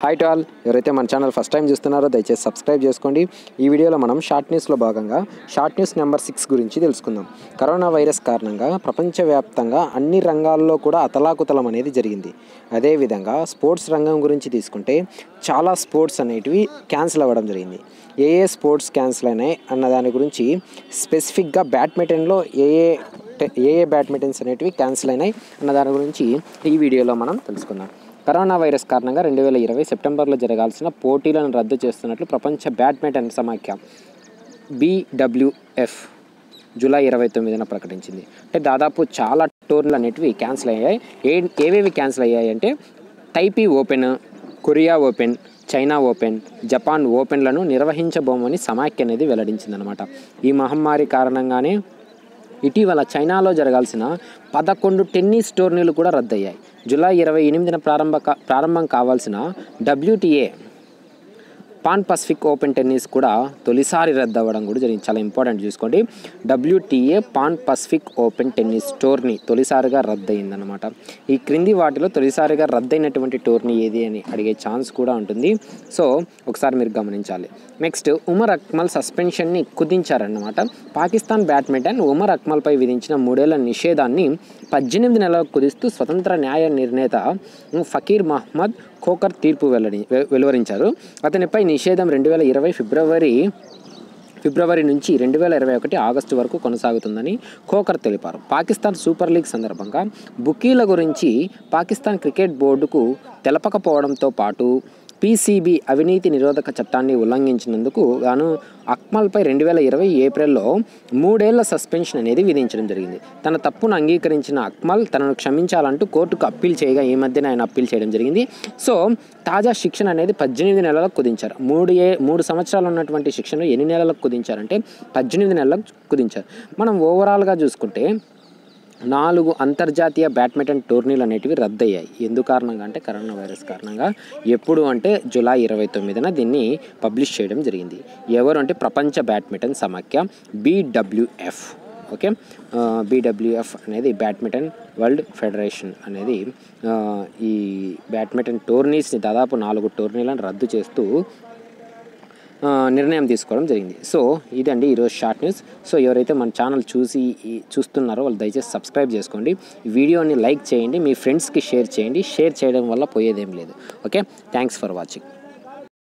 hi to all ఎవరైతే మన channel first time చూస్తున్నారో దయచేసి సబ్స్క్రైబ్ చేసుకోండి ఈ వీడియోలో మనం షార్ట్ న్యూస్లో భాగంగా షార్ట్ న్యూస్ నెంబర్ సిక్స్ గురించి తెలుసుకుందాం కరోనా వైరస్ కారణంగా ప్రపంచవ్యాప్తంగా అన్ని రంగాల్లో కూడా అతలాకుతలం అనేది జరిగింది అదేవిధంగా స్పోర్ట్స్ రంగం గురించి తీసుకుంటే చాలా స్పోర్ట్స్ అనేటివి క్యాన్సిల్ అవ్వడం జరిగింది ఏ ఏ స్పోర్ట్స్ క్యాన్సిల్ అయినాయి అన్న దాని గురించి స్పెసిఫిక్గా బ్యాడ్మింటన్లో ఏ ఏ ఏ ఏ బ్యాడ్మింటన్స్ అనేటివి క్యాన్సిల్ అయినాయి అన్న దాని గురించి ఈ వీడియోలో మనం తెలుసుకుందాం కరోనా వైరస్ కారణంగా రెండు వేల ఇరవై సెప్టెంబర్లో జరగాల్సిన పోటీలను రద్దు చేస్తున్నట్లు ప్రపంచ బ్యాడ్మింటన్ సమాఖ్య బీడబ్ల్యూఎఫ్ జూలై ఇరవై తొమ్మిదిన ప్రకటించింది అంటే దాదాపు చాలా టోర్నీలు అనేటివి క్యాన్సిల్ అయ్యాయి ఏ ఏవేవి క్యాన్సిల్ అయ్యాయి అంటే Taipei open Korea open China open Japan ఓపెన్లను నిర్వహించబోమని సమాఖ్య అనేది వెల్లడించిందనమాట ఈ మహమ్మారి కారణంగానే ఇటీవల చైనాలో జరగాల్సిన పదకొండు టెన్నిస్ టోర్నీలు కూడా రద్దయ్యాయి జూలై ఇరవై ఎనిమిదిన ప్రారంభ కా- ప్రారంభం కావాల్సిన WTA Pan Pacific Open tennis కూడా తొలిసారి రద్దు అవ్వడం కూడా జరిగింది చాలా ఇంపార్టెంట్ చూసుకోండి WTA Pan Pacific Open tennis tourney తొలిసారిగా రద్దయిందనమాట ఈ క్రింది వాటిలో తొలిసారిగా రద్దయినటువంటి టోర్నీ ఏది అని అడిగే ఛాన్స్ కూడా ఉంటుంది సో ఒకసారి మీరు గమనించాలి నెక్స్ట్ ఉమర్ అక్మల్ సస్పెన్షన్ని కుదించారన్నమాట పాకిస్తాన్ బ్యాడ్మింటన్ ఉమర్ అక్మల్పై విధించిన మూడేళ్ల నిషేధాన్ని పద్దెనిమిది నెలలకు కుదిస్తూ స్వతంత్ర న్యాయ నిర్ణేత ఫకీర్ మహ్మద్ ఖోకర్ తీర్పు వెల్లడి వె- వెలువరించారు అతనిపై నిషేధం రెండు వేల ఇరవై ఫిబ్రవరి ఫిబ్రవరి నుంచి రెండు వేల ఇరవై ఒకటి ఆగస్టు వరకు కొనసాగుతుందని ఖోకర్ తెలిపారు పాకిస్తాన్ సూపర్ లీగ్ సందర్భంగా బుకీల గురించి పాకిస్తాన్ క్రికెట్ బోర్డుకు తెలపకపోవడంతో పాటు పీసీబీ అవినీతి నిరోధక చట్టాన్ని ఉల్లంఘించినందుకు గాను అక్మల్పై రెండు వేల ఇరవై ఏప్రిల్లో మూడేళ్ల సస్పెన్షన్ అనేది విధించడం జరిగింది తన తప్పును అంగీకరించిన అక్మల్ తనను క్షమించాలంటూ కోర్టుకు అప్పీల్ చేయగా ఈ మధ్యన ఆయన అప్పీల్ చేయడం జరిగింది సో తాజా శిక్షణ అనేది పద్దెనిమిది నెలలకు కుదించారు మూడు ఏ మూడు సంవత్సరాలు ఉన్నటువంటి శిక్షను ఎన్ని నెలలకు కుదించారంటే పద్దెనిమిది నెలలకు కుదించారు మనం ఓవరాల్గా చూసుకుంటే నాలుగు అంతర్జాతీయ బ్యాడ్మింటన్ టోర్నీలు అనేటివి రద్దయ్యాయి ఎందు కారణంగా అంటే కరోనా వైరస్ కారణంగా ఎప్పుడు అంటే జూలై ఇరవై తొమ్మిదిన దీన్ని పబ్లిష్ చేయడం జరిగింది ఎవరు అంటే ప్రపంచ బ్యాడ్మింటన్ సమాఖ్య బీడబ్ల్యూఎఫ్ ఓకే బీడబ్ల్యూఎఫ్ అనేది బ్యాడ్మింటన్ వరల్డ్ ఫెడరేషన్ అనేది ఆ, ఈ బ్యాడ్మింటన్ టోర్నీస్ని దాదాపు నాలుగు టోర్నీలను రద్దు చేస్తూ ఆ, నిర్ణయం తీసుకోవడం జరిగింది సో ఇదండి ఈరోజు షార్ట్ న్యూస్ సో ఎవరైతే మన ఛానల్ చూసి ఈ- చూస్తున్నారో వాళ్ళు దయచేసి సబ్స్క్రైబ్ చేసుకోండి ఈ వీడియోని లైక్ చేయండి మీ ఫ్రెండ్స్కి షేర్ చేయండి షేర్ చేయడం వల్ల పోయేదేం లేదు ఓకే థ్యాంక్స్ ఫర్ వాచింగ్